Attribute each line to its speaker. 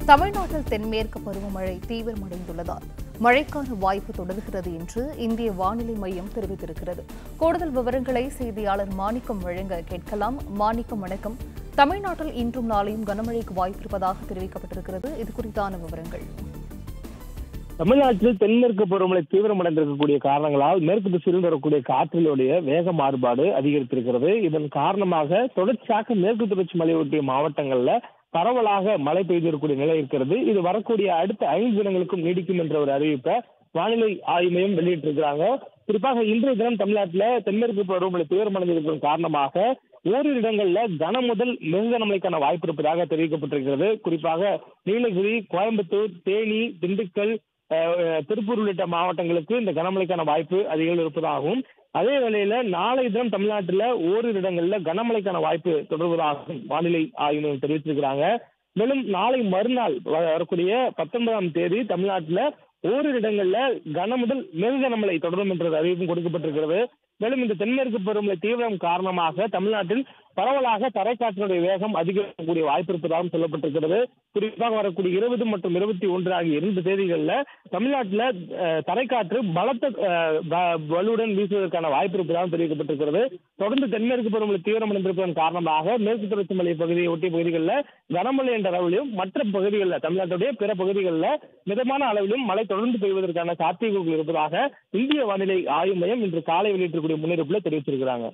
Speaker 1: தமிழ்நாட்டில் தென்மேற்கு பருவமழை தீவிரமடைந்துள்ளதால் மழைக்கான வாய்ப்பு தொடர்கிறது என்று இந்திய வானிலை மையம் தெரிவித்திருக்கிறது கூடுதல் விவரங்களை செய்தியாளர் மாணிக்கம் வழங்க கேட்கலாம் மாணிக்கம் வணக்கம் தமிழ்நாட்டில் இன்றும் நாளையும் கனமழைக்கு வாய்ப்பிருப்பதாக தெரிவிக்கப்பட்டிருக்கிறது இது குறித்தான விவரங்கள்
Speaker 2: தமிழ்நாட்டில் தென்மேற்கு பருவமழை தீவிரமடைந்திருக்கக்கூடிய காரணங்களால் மேற்கு திசையில் வரக்கூடிய காற்றினுடைய வேக மாறுபாடு அதிகரித்திருக்கிறது இதன் காரணமாக தொடர்ச்சியாக மேற்கு தொடர்ச்சி மலையொட்டிய மாவட்டங்கள்ல பரவலாக மழை பெய்திருக்கக்கூடிய நிலை இருக்கிறது இது வரக்கூடிய அடுத்த ஐந்து தினங்களுக்கும் நீடிக்கும் என்ற ஒரு அறிவிப்பை வானிலை ஆய்வு மையம் வெளியிட்டிருக்கிறாங்க குறிப்பாக இன்றைய தினம் தமிழ்நாட்டில் தென்மேற்கு பருவமழை தீவிரமடைந்திருப்பதன் காரணமாக ஓரிரு இடங்கள்ல கன முதல் மிக கனமழைக்கான வாய்ப்பு இருப்பதாக தெரிவிக்கப்பட்டிருக்கிறது குறிப்பாக நீலகிரி கோயம்புத்தூர் தேனி திண்டுக்கல் அஹ், திருப்பூர் உள்ளிட்ட மாவட்டங்களுக்கு இந்த கனமழைக்கான வாய்ப்பு அதிகம் இருப்பதாகவும் அதே வேளையில நாளை தினம் தமிழ்நாட்டில் ஓரிரு இடங்கள்ல கனமழைக்கான வாய்ப்பு தொடர்வதாகவும் வானிலை ஆய்வு மையம் தெரிவித்திருக்கிறாங்க மேலும் நாளை மறுநாள் வ- வரக்கூடிய பத்தொன்பதாம் தேதி தமிழ்நாட்டில் ஓரிரு இடங்கள்ல கன முதல் மிக கனமழை தொடரும் என்ற அறிவிப்பும் கொடுக்கப்பட்டிருக்கிறது மேலும் இந்த தென்மேற்கு பருவமழை தீவிரம் காரணமாக தமிழ்நாட்டில் பரவலாக தரைக்காற்றினுடைய வேகம் அதிகரிக்கக்கூடிய வாய்ப்பு இருப்பதாகவும் சொல்லப்பட்டிருக்கிறது குறிப்பாக வரக்கூடிய இருபது மற்றும் இருபத்தி ஒன்று ஆகிய இரண்டு தேதிகளில் தமிழ்நாட்டில் அஹ், தரைக்காற்று பலத்த அஹ், வ- வலுவுடன் வீசுவதற்கான வாய்ப்பு இருப்பதாகவும் தெரிவிக்கப்பட்டிருக்கிறது தொடர்ந்து தென்மேற்கு பருவமழை தீவிரமடைந்திருப்பதன் காரணமாக மேற்கு தொடர்ச்சி மலை பகுதியை ஒட்டிய பகுதிகளில் கனமழை என்ற அளவிலும் மற்ற பகுதிகளில் தமிழ்நாட்டுடைய பிற பகுதிகளில் மிதமான அளவிலும் மழை தொடர்ந்து பெய்வதற்கான சாத்தியக்கூறுகள் இருப்பதாக இந்திய வானிலை ஆய்வு மையம் இன்று காலை வெளியிட்டிருக்கக்கூடிய முன்னெடுப்புல தெரிவிச்சிருக்கிறாங்க